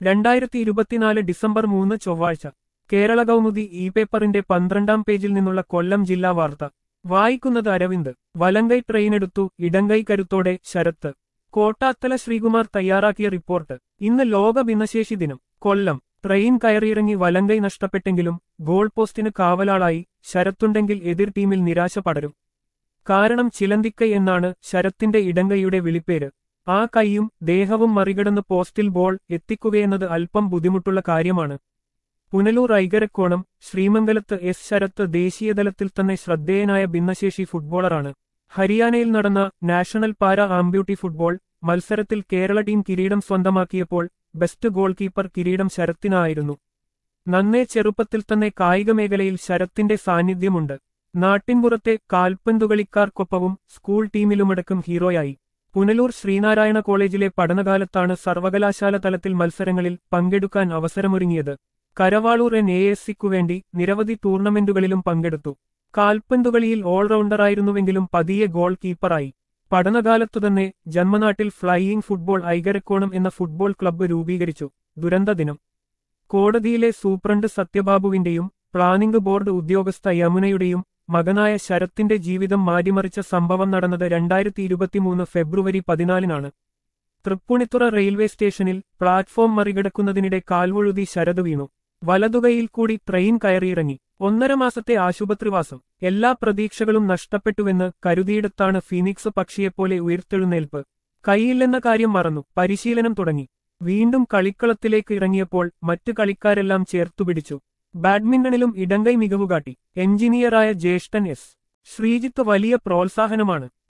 രണ്ടായിരത്തി ഇരുപത്തിനാല് ഡിസംബർ മൂന്ന് ചൊവ്വാഴ്ച കേരള കൗമുദി ഇ പേപ്പറിന്റെ പന്ത്രണ്ടാം പേജിൽ നിന്നുള്ള കൊല്ലം ജില്ലാ വാർത്ത വായിക്കുന്നത് അരവിന്ദ് വലങ്കൈ ട്രെയിനെടുത്തു ഇടങ്കൈ കരുത്തോടെ ശരത്ത് കോട്ടാത്തല ശ്രീകുമാർ തയ്യാറാക്കിയ റിപ്പോർട്ട് ഇന്ന് ലോക ഭിന്നശേഷി ദിനം കൊല്ലം ട്രെയിൻ കയറിയിറങ്ങി വലങ്കൈ നഷ്ടപ്പെട്ടെങ്കിലും ഗോൾ പോസ്റ്റിന് കാവലാളായി ശരത്തുണ്ടെങ്കിൽ എതിർ ടീമിൽ നിരാശ പടരും കാരണം ചിലന്തിക്കൈ എന്നാണ് ശരത്തിന്റെ ഇടങ്കൈയുടെ വിളിപ്പേര് ആ കൈയും ദേഹവും മറികടന്ന് പോസ്റ്റിൽ ബോൾ എത്തിക്കുകയെന്നത് അല്പം ബുദ്ധിമുട്ടുള്ള കാര്യമാണ് പുനലൂർ ഐകരക്കോണം ശ്രീമംഗലത്ത് എസ് ശരത്ത് ദേശീയതലത്തിൽ തന്നെ ശ്രദ്ധേയനായ ഭിന്നശേഷി ഫുട്ബോളറാണ് ഹരിയാനയിൽ നടന്ന നാഷണൽ പാര ആംബ്യൂട്ടി ഫുട്ബോൾ മത്സരത്തിൽ കേരള ടീം കിരീടം സ്വന്തമാക്കിയപ്പോൾ ബെസ്റ്റ് ഗോൾ കീപ്പർ കിരീടം ശരത്തിനായിരുന്നു നന്നേ ചെറുപ്പത്തിൽ തന്നെ കായിക മേഖലയിൽ ശരത്തിന്റെ സാന്നിധ്യമുണ്ട് നാട്ടിൻപുറത്തെ കാൽപന്തുകളിക്കാർക്കൊപ്പവും സ്കൂൾ ടീമിലുമടക്കം ഹീറോയായി പുനലൂർ ശ്രീനാരായണ കോളേജിലെ പഠനകാലത്താണ് സർവകലാശാല തലത്തിൽ മത്സരങ്ങളിൽ പങ്കെടുക്കാൻ അവസരമൊരുങ്ങിയത് കരവാളൂർ എൻ എ എസ് സിക്കുവേണ്ടി നിരവധി ടൂർണമെന്റുകളിലും പങ്കെടുത്തു കാൽപന്തുകളിയിൽ ഓൾറൗണ്ടറായിരുന്നുവെങ്കിലും പതിയെ ഗോൾ കീപ്പറായി പഠനകാലത്തുതന്നെ ജന്മനാട്ടിൽ ഫ്ലൈയിംഗ് ഫുട്ബോൾ ഐകരക്കോണം എന്ന ഫുട്ബോൾ ക്ലബ്ബ് രൂപീകരിച്ചു ദുരന്ത ദിനം കോടതിയിലെ സൂപ്രണ്ട് സത്യബാബുവിന്റെയും പ്ലാനിംഗ് ബോർഡ് ഉദ്യോഗസ്ഥ യമുനയുടെയും മകനായ ശരത്തിന്റെ ജീവിതം മാറ്റിമറിച്ച സംഭവം നടന്നത് രണ്ടായിരത്തി ഇരുപത്തിമൂന്ന് ഫെബ്രുവരി പതിനാലിനാണ് തൃപ്പൂണിത്തുറ റെയിൽവേ സ്റ്റേഷനിൽ പ്ലാറ്റ്ഫോം മറികടക്കുന്നതിനിടെ കാൽവഴുതി ശരത് വീണു വലതുകൈയിൽ കൂടി ട്രെയിൻ കയറിയിറങ്ങി ഒന്നര മാസത്തെ ആശുപത്രിവാസം എല്ലാ പ്രതീക്ഷകളും നഷ്ടപ്പെട്ടുവെന്ന് കരുതിയിടത്താണ് ഫീനിക്സ് പക്ഷിയെപ്പോലെ ഉയർത്തെഴുന്നേൽപ്പ് കൈയില്ലെന്ന കാര്യം മറന്നു പരിശീലനം തുടങ്ങി വീണ്ടും കളിക്കളത്തിലേക്ക് ഇറങ്ങിയപ്പോൾ മറ്റു കളിക്കാരെല്ലാം ചേർത്തുപിടിച്ചു ബാഡ്മിന്റണിലും ഇടങ്കൈ മികവുകാട്ടി എഞ്ചിനീയറായ ജ്യേഷ്ഠൻ എസ് ശ്രീജിത്ത് വലിയ പ്രോത്സാഹനമാണ്